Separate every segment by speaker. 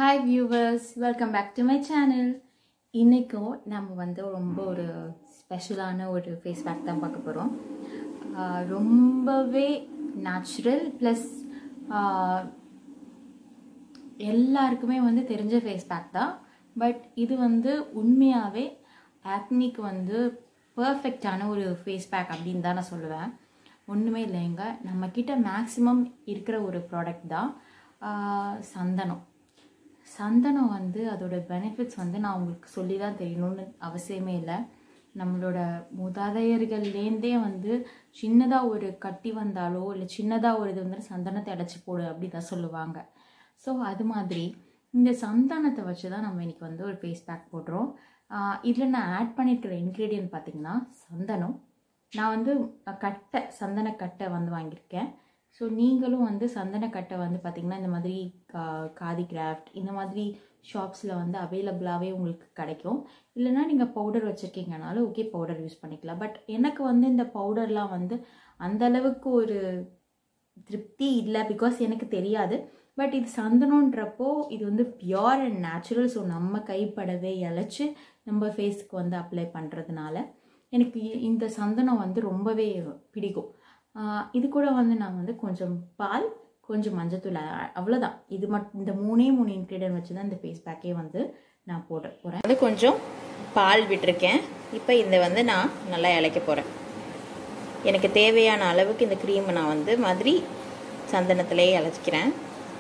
Speaker 1: hi viewers welcome back to my channel இன்றைக்கும் நம்ம வந்து ரொம்ப ஒரு ஸ்பெஷலான ஒரு ஃபேஸ் பேக் தான் பார்க்க போகிறோம் ரொம்பவே நேச்சுரல் ப்ளஸ் எல்லாருக்குமே வந்து தெரிஞ்ச ஃபேஸ் பேக் தான் பட் இது வந்து உண்மையாகவே ஆக்னிக்கு வந்து பர்ஃபெக்டான ஒரு ஃபேஸ் பேக் அப்படின்னு தான் நான் சொல்லுவேன் ஒன்றுமே இல்லைங்க நம்மக்கிட்ட மேக்ஸிமம் இருக்கிற ஒரு ப்ராடக்ட் தான் ஆஹ் சந்தனம் சந்தனம் வந்து அதோட பெனிஃபிட்ஸ் வந்து நான் உங்களுக்கு சொல்லி தான் தெரியணும்னு அவசியமே இல்லை நம்மளோட மூதாதையர்கள்லேருந்தே வந்து சின்னதாக ஒரு கட்டி வந்தாலோ இல்லை சின்னதாக ஒரு இது வந்து சந்தனத்தை அடைச்சி போடு அப்படி தான் சொல்லுவாங்க ஸோ அது மாதிரி இந்த சந்தனத்தை வச்சு தான் நம்ம இன்னைக்கு வந்து ஒரு ஃபேஸ் பேக் போடுறோம் இதில் நான் ஆட் பண்ணியிருக்கிற இன்க்ரீடியன்ட் பார்த்தீங்கன்னா சந்தனம் நான் வந்து கட்டை சந்தன கட்டை வந்து வாங்கியிருக்கேன் ஸோ நீங்களும் வந்து சந்தன கட்டை வந்து பார்த்திங்கன்னா இந்த மாதிரி கா காதி கிராஃப்ட் இந்த மாதிரி ஷாப்ஸில் வந்து அவைலபிளாகவே உங்களுக்கு கிடைக்கும் இல்லைனா நீங்கள் பவுடர் வச்சுருக்கீங்கனாலும் ஓகே பவுடர் யூஸ் பண்ணிக்கலாம் பட் எனக்கு வந்து இந்த பவுடர்லாம் வந்து அந்த அளவுக்கு ஒரு திருப்தி இல்லை பிகாஸ் எனக்கு தெரியாது பட் இது சந்தனன்றப்போ இது வந்து பியோர் அண்ட் நேச்சுரல் ஸோ நம்ம கைப்படவே இழைச்சி நம்ம ஃபேஸ்க்கு வந்து அப்ளை பண்ணுறதுனால எனக்கு இந்த சந்தனம் வந்து ரொம்பவே பிடிக்கும் இது கூட வந்து நான் வந்து கொஞ்சம் பால் கொஞ்சம் மஞ்சத்தூள் அவ்வளோதான் இது மட்டும் இந்த மூணே மூணு இன்க்ரீடியன்ட் வச்சு தான் இந்த ஃபேஸ் பேக்கே வந்து நான் போட போகிறேன்
Speaker 2: வந்து கொஞ்சம் பால் விட்டுருக்கேன் இப்போ இந்த வந்து நான் நல்லா இழைக்க போகிறேன் எனக்கு தேவையான அளவுக்கு இந்த க்ரீமை நான் வந்து மாதிரி சந்தனத்திலேயே இழைச்சிக்கிறேன்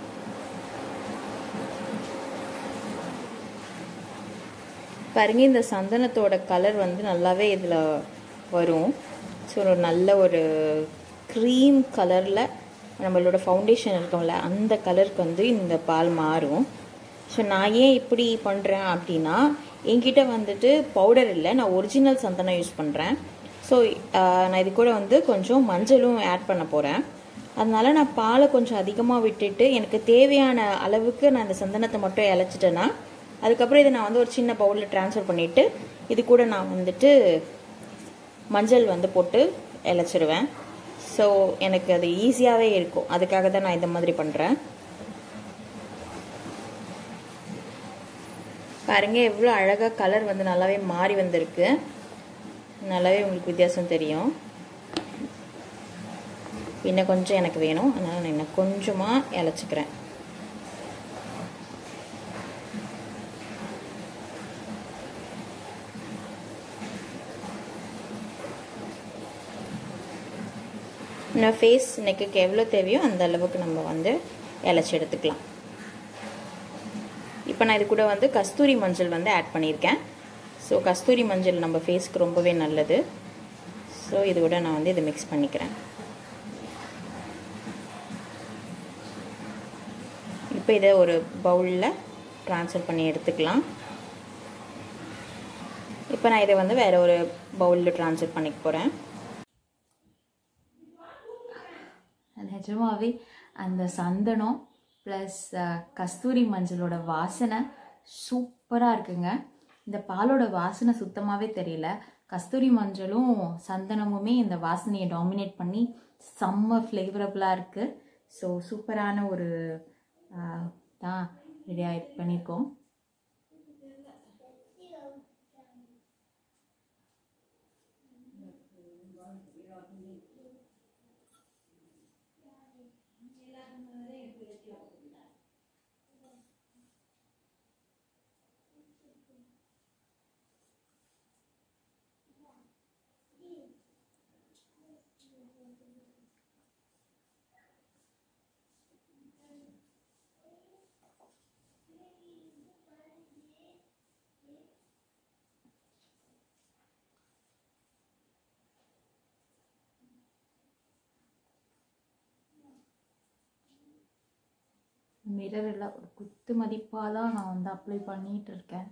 Speaker 2: பாருங்க இந்த சந்தனத்தோட கலர் வந்து நல்லாவே இதில் வரும் ஸோ ஒரு நல்ல ஒரு க்ரீம் கலரில் நம்மளோட ஃபவுண்டேஷன் இருக்கோம்ல அந்த கலருக்கு வந்து இந்த பால் மாறும் ஸோ நான் ஏன் இப்படி பண்ணுறேன் அப்படின்னா என்கிட்ட வந்துட்டு பவுடர் இல்லை நான் ஒரிஜினல் சந்தனம் யூஸ் பண்ணுறேன் ஸோ நான் இது கூட வந்து கொஞ்சம் மஞ்சளும் ஆட் பண்ண போகிறேன் அதனால நான் பாலை கொஞ்சம் அதிகமாக விட்டுட்டு எனக்கு தேவையான அளவுக்கு நான் இந்த சந்தனத்தை மட்டும் இழைச்சிட்டேன்னா அதுக்கப்புறம் இதை நான் வந்து ஒரு சின்ன பவுலில் ட்ரான்ஸ்ஃபர் பண்ணிவிட்டு இது கூட நான் வந்துட்டு மஞ்சள் வந்து போட்டு இழைச்சிருவேன் ஸோ எனக்கு அது ஈஸியாகவே இருக்கும் அதுக்காக தான் நான் இந்த மாதிரி பண்ணுறேன் பாருங்க எவ்வளோ அழகாக கலர் வந்து நல்லாவே மாறி வந்திருக்கு நல்லாவே உங்களுக்கு வித்தியாசம் தெரியும் இன்னும் கொஞ்சம் எனக்கு வேணும் அதனால் நான் இன்னும் கொஞ்சமாக இழைச்சிக்கிறேன் நான் ஃபேஸ் நெக்குக்கு எவ்வளோ தேவையோ அந்த அளவுக்கு நம்ம வந்து இலைச்சி எடுத்துக்கலாம் இப்போ நான் இது கூட வந்து கஸ்தூரி மஞ்சள் வந்து ஆட் பண்ணியிருக்கேன் ஸோ கஸ்தூரி மஞ்சள் நம்ம ஃபேஸ்க்கு ரொம்பவே நல்லது ஸோ இது கூட நான் வந்து இதை மிக்ஸ் பண்ணிக்கிறேன் இப்போ இதை ஒரு பவுலில் ட்ரான்ஸ்ஃபர் பண்ணி எடுத்துக்கலாம் இப்போ நான் இதை வந்து வேறு ஒரு பவுலில் ட்ரான்ஸ்ஃபர் பண்ணிக்க போகிறேன்
Speaker 1: நிஜமாவே அந்த சந்தனம் ப்ளஸ் கஸ்தூரி மஞ்சளோட வாசனை சூப்பராக இருக்குங்க இந்த பாலோட வாசனை சுத்தமாகவே தெரியல கஸ்தூரி மஞ்சளும் சந்தனமுமே இந்த வாசனையை டாமினேட் பண்ணி செம்ம ஃப்ளேவரபுளாக இருக்குது ஸோ சூப்பரான ஒரு தான் ரெடி ஆகி பண்ணியிருக்கோம் மிரரில் ஒரு குத்து மதிப்பாக தான் நான் வந்து அப்ளை பண்ணிகிட்டு இருக்கேன்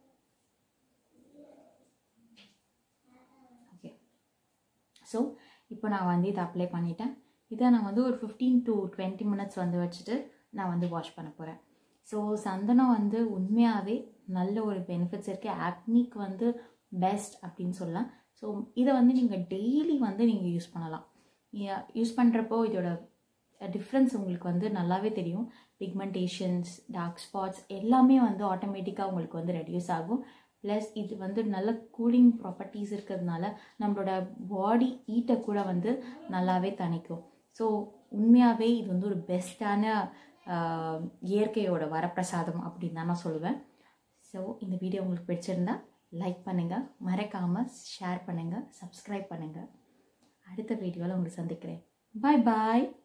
Speaker 1: ஓகே ஸோ இப்போ நான் வந்து இதை அப்ளை பண்ணிட்டேன் இதை நான் வந்து ஒரு ஃபிஃப்டீன் டு டுவெண்ட்டி மினிட்ஸ் வந்து வச்சுட்டு நான் வந்து வாஷ் பண்ண போகிறேன் ஸோ சந்தனம் வந்து உண்மையாகவே நல்ல ஒரு பெனிஃபிட்ஸ் இருக்குது ஆக்னிக் வந்து பெஸ்ட் அப்படின்னு சொல்லலாம் ஸோ இதை வந்து நீங்கள் டெய்லி வந்து நீங்கள் யூஸ் பண்ணலாம் யூஸ் பண்ணுறப்போ இதோட டிஃப்ரென்ஸ் உங்களுக்கு வந்து நல்லாவே தெரியும் பிக்மெண்டேஷன்ஸ் டார்க் ஸ்பாட்ஸ் எல்லாமே வந்து ஆட்டோமேட்டிக்காக உங்களுக்கு வந்து ரெடியூஸ் ஆகும் ப்ளஸ் இது வந்து நல்ல கூலிங் ப்ராப்பர்ட்டிஸ் இருக்கிறதுனால நம்மளோட பாடி ஈட்டை கூட வந்து நல்லாவே தணிக்கும் ஸோ உண்மையாகவே இது வந்து ஒரு பெஸ்ட்டான இயற்கையோட வரப்பிரசாதம் அப்படின்னு தான் நான் சொல்லுவேன் ஸோ இந்த வீடியோ உங்களுக்கு பிடிச்சிருந்தா லைக் பண்ணுங்கள் மறக்காமல் ஷேர் பண்ணுங்கள் சப்ஸ்கிரைப் பண்ணுங்கள் அடுத்த வீடியோவில் உங்களுக்கு சந்திக்கிறேன் பாய் பாய்